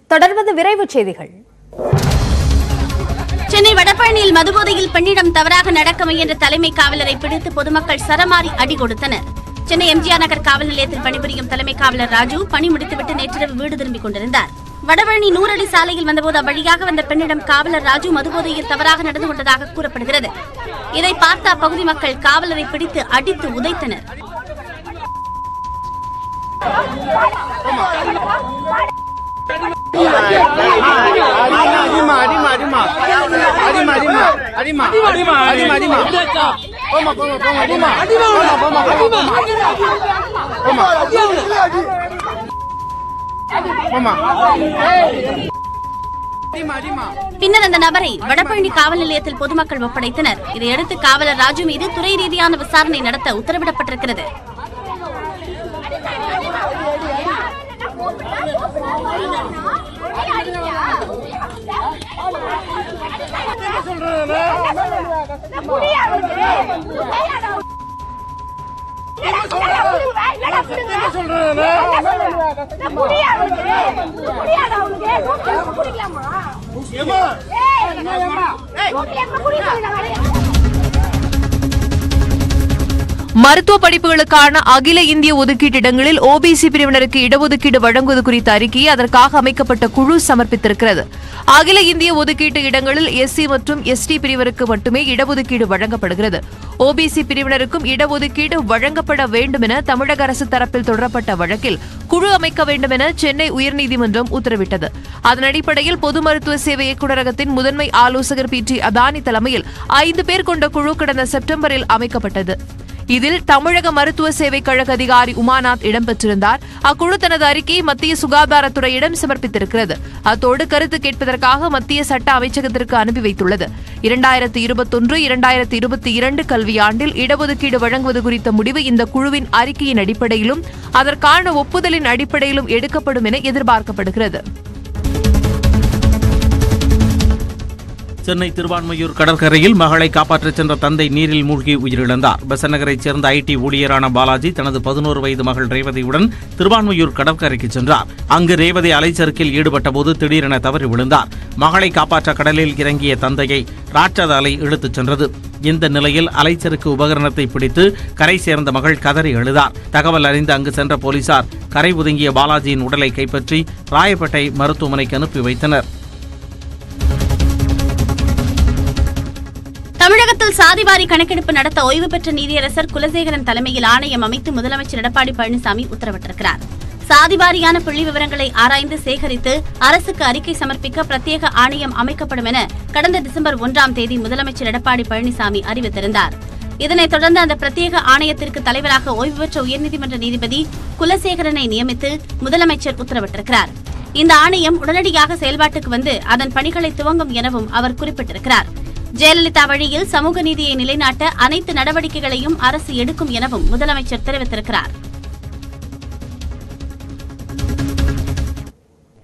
தொடர்வது விரைவுச் செய்திகள் சென்னை வடபழனியில் மதுபோதையில் பெண்ணிடம் தவறாக நடக்க முயன்ற தலைமை காவலரை பிடித்து பொதுமக்கள் சரமாரி அடி கொடுத்தனர் சென்னை எம்ஜிஆர் நகர் காவல் நிலையத்தில் பணிபுரியும் தலைமை காவலர் ராஜு பணி முடித்துவிட்டு நேற்றிரவு வீடு திரும்பிக் கொண்டிருந்தார் வடபழனி நூறடி சாலையில் வந்தபோது அவ்வழியாக வந்த பெண்ணிடம் காவலர் ராஜு மதுபோதையில் தவறாக நடந்து கொண்டதாக கூறப்படுகிறது இதை பார்த்த அப்பகுதி மக்கள் காவலரை பிடித்து அடித்து உதைத்தனர் அடிமா அடிமா அடிமா அடிமா அடிமா அடிமா அடிமா அடிமா அடிமா போமா போமா போமா அடிமா போமா போமா போமா போமா போமா அடிமா அடிமா பின்னர் அந்த நபரை வடபழனி காவல் நிலையத்தில் பொதுமக்கள் ஒப்படைத்தனர் இதையடுத்து காவலர் ராஜு மீது துறை ரீதியான விசாரணை நடத்த உத்தரவிடப்பட்டிருக்கிறது மருத்துவ படிப்புகளுக்கான அகில இந்திய ஒதுக்கீட்டு இடங்களில் ஓபிசி பிரிவினருக்கு இடஒதுக்கீடு வழங்குவது குறித்த அறிக்கையை அதற்காக அமைக்கப்பட்ட குழு சமர்ப்பித்திருக்கிறது அகில இந்திய ஒதுக்கீட்டு இடங்களில் எஸ்சி மற்றும் எஸ்டி பிரிவினருக்கு மட்டுமே இடஒதுக்கீடு வழங்கப்படுகிறது ஓபிசி பிரிவினருக்கும் இடஒதுக்கீடு வழங்கப்பட வேண்டும் என தமிழக அரசு தரப்பில் தொடரப்பட்ட வழக்கில் குழு அமைக்க வேண்டும் என சென்னை உயர்நீதிமன்றம் உத்தரவிட்டது அதன் அடிப்படையில் பொது மருத்துவ சேவை இயக்குநரகத்தின் முதன்மை ஆலோசகர் பி டி அதானி தலைமையில் ஐந்து பேர் கொண்ட குழு கடந்த செப்டம்பரில் அமைக்கப்பட்டது இதில் தமிழக மருத்துவ சேவை கழக அதிகாரி உமாநாத் இடம்பெற்றிருந்தார் அக்குழு தனது அறிக்கையை மத்திய சுகாதாரத்துறையிடம் சமர்ப்பித்திருக்கிறது அத்தோடு கருத்து கேட்பதற்காக மத்திய சட்ட அமைச்சகத்திற்கு அனுப்பி வைத்துள்ளது இரண்டாயிரத்தி இருபத்தொன்று இரண்டாயிரத்தி இருபத்தி இரண்டு கல்வியாண்டில் இடஒதுக்கீடு வழங்குவது குறித்த முடிவு இந்த குழுவின் அறிக்கையின் அடிப்படையிலும் அதற்கான ஒப்புதலின் அடிப்படையிலும் எடுக்கப்படும் என எதிர்பார்க்கப்படுகிறது சென்னை திருவான்மையூர் கடற்கரையில் மகளை காப்பாற்றச் சென்ற தந்தை நீரில் மூழ்கி உயிரிழந்தார் பெசநகரைச் சேர்ந்த ஐடி ஊழியரான பாலாஜி தனது பதினோரு வயது மகள் ரேவதியுடன் திருவான்மையூர் கடற்கரைக்கு சென்றார் அங்கு ரேவதி அலைச்சறுக்கில் ஈடுபட்டபோது திடீரென தவறி விழுந்தார் மகளை காப்பாற்ற கடலில் இறங்கிய தந்தையை ராட்சத அலை இழுத்துச் சென்றது இந்த நிலையில் அலைச்சறுக்கு உபகரணத்தை பிடித்து கரை சேர்ந்த மகள் கதறி எழுதார் தகவல் அறிந்து அங்கு சென்ற போலீசார் கரை ஒதுங்கிய பாலாஜியின் உடலை கைப்பற்றி ராயப்பேட்டை மருத்துவமனைக்கு அனுப்பி வைத்தனர் தமிழகத்தில் சாதிவாரி கணக்கெடுப்பு நடத்த ஓய்வு பெற்ற நீதியரசர் குலசேகரன் தலைமையில் ஆணையம் அமைத்து முதலமைச்சர் எடப்பாடி பழனிசாமி உத்தரவிட்டிருக்கிறார் சாதிவாரியான புள்ளி விவரங்களை ஆராய்ந்து சேகரித்து அரசுக்கு அறிக்கை சமர்ப்பிக்க பிரத்யேக ஆணையம் அமைக்கப்படும் என கடந்த டிசம்பர் ஒன்றாம் தேதி முதலமைச்சர் எடப்பாடி பழனிசாமி அறிவித்திருந்தார் இதனைத் தொடர்ந்து அந்த பிரத்யேக ஆணையத்திற்கு தலைவராக ஓய்வு பெற்ற உயர்நீதிமன்ற நீதிபதி குலசேகரனை நியமித்து முதலமைச்சர் உத்தரவிட்டிருக்கிறார் இந்த ஆணையம் உடனடியாக செயல்பாட்டுக்கு வந்து அதன் பணிகளை துவங்கும் எனவும் அவர் குறிப்பிட்டிருக்கிறார் ஜெயலலிதா வழியில் சமூக நீதியை நிலைநாட்ட அனைத்து நடவடிக்கைகளையும் அரசு எடுக்கும் எனவும் முதலமைச்சர் தெரிவித்திருக்கிறார்